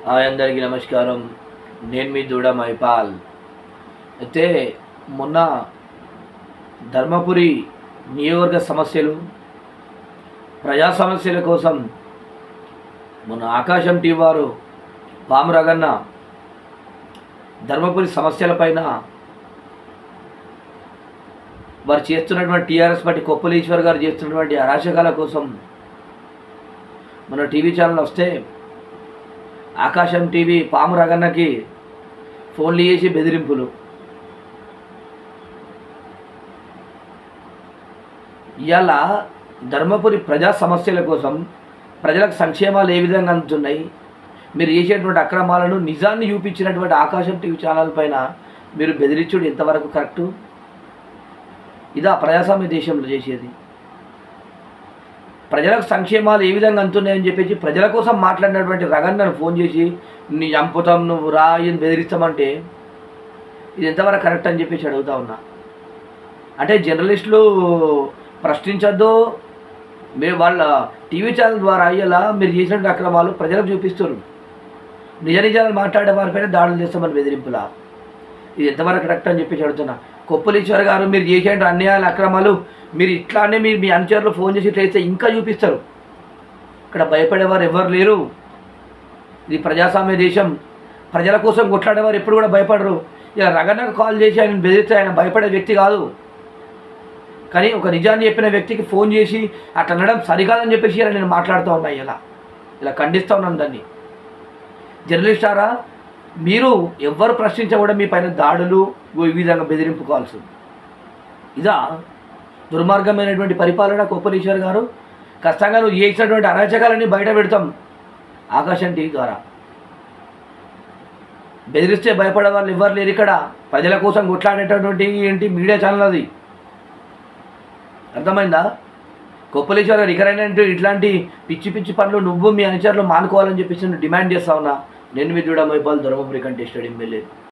hi అందరికీ నమస్కారం నేను మీ దూడ మైపాల్ అయితే మొన్న ధర్మపురి నియోజకవర్గ సమస్యలు ప్రజా సమస్యల కోసం మొన్న ఆకాశం టీ వారు పాము రగన్న ధర్మపురి సమస్యలపైన వారు చేస్తున్నటువంటి టీఆర్ఎస్ పార్టీ కొప్పలీశ్వర్ గారు చేస్తున్నటువంటి అరాచకాల కోసం మన టీవీ ఛానల్ వస్తే ఆకాశం టీవీ పాము రగన్నకి ఫోన్లు చేసి బెదిరింపులు ఇవాళ ధర్మపురి ప్రజా సమస్యల కోసం ప్రజలకు సంక్షేమాలు ఏ విధంగా అందుతున్నాయి మీరు చేసేటువంటి అక్రమాలను నిజాన్ని చూపించినటువంటి ఆకాశం టీవీ ఛానల్ పైన మీరు బెదిరించుడు ఎంతవరకు కరెక్టు ఇదా ప్రజాస్వామ్య దేశంలో చేసేది ప్రజలకు సంక్షేమాలు ఏ విధంగా అందుతున్నాయని చెప్పేసి ప్రజల కోసం మాట్లాడినటువంటి రగన్నను ఫోన్ చేసి నీ చంపుతాం నువ్వు రా అని బెదిరిస్తామంటే ఇది ఎంతవరకు కరెక్ట్ అని చెప్పేసి అడుగుతా ఉన్నా అంటే జర్నలిస్టులు ప్రశ్నించొద్దు మీరు వాళ్ళ టీవీ ఛానల్ ద్వారా అయ్యేలా మీరు చేసినటువంటి అక్రమాలు ప్రజలకు చూపిస్తారు నిజ నిజాలు మాట్లాడే వారిపైన దాడులు చేస్తామని బెదిరింపులా ఇది ఎంతవరకు కరెక్ట్ అని చెప్పేసి అడుగుతున్నా కొప్పలీశ్వర్ గారు మీరు చేసే అన్యాయాలు అక్రమాలు మీరు ఇట్లానే మీరు మీ అనుచరులు ఫోన్ చేసి ఇట్లా చేస్తే ఇంకా చూపిస్తారు ఇక్కడ భయపడేవారు ఎవరు లేరు ఇది ప్రజాస్వామ్య దేశం ప్రజల కోసం కొట్లాడేవారు ఎప్పుడు కూడా భయపడరు ఇలా రగన్నకు కాల్ చేసి ఆయన బెదిరిస్తే ఆయన భయపడే వ్యక్తి కాదు కానీ ఒక నిజాన్ని చెప్పిన వ్యక్తికి ఫోన్ చేసి అట్లా అనడం సరికాదని చెప్పేసి ఇలా నేను మాట్లాడుతూ ఉన్నా ఇలా ఇలా ఖండిస్తూ ఉన్నాను దాన్ని జర్నలిస్టారా మీరు ఎవ్వరు ప్రశ్నించకూడదు మీ పైన దాడులు ఈ విధంగా బెదిరింపు కాల్స్ ఇదా దుర్మార్గమైనటువంటి పరిపాలన కోపలీశ్వర్ గారు ఖచ్చితంగా నువ్వు చేసినటువంటి అరాచకాలన్నీ బయట పెడతాం ఆకాశం టీవీ ద్వారా బెదిరిస్తే భయపడే వాళ్ళు ఎవ్వరు లేరు ఇక్కడ ప్రజల కోసం కొట్లాడేటటువంటి ఏంటి మీడియా ఛానల్ అది అర్థమైందా కొప్పలేశ్వర రికరైన ఇట్లాంటి పిచ్చి పిచ్చి పనులు నువ్వు మీ అనుచరులు మానుకోవాలని చెప్పేసి నేను డిమాండ్ చేస్తా ఉన్నా నేను మీ చూడ మైపాల్ ధర్మపురి కంటెస్టెడ్ ఎమ్మెల్యే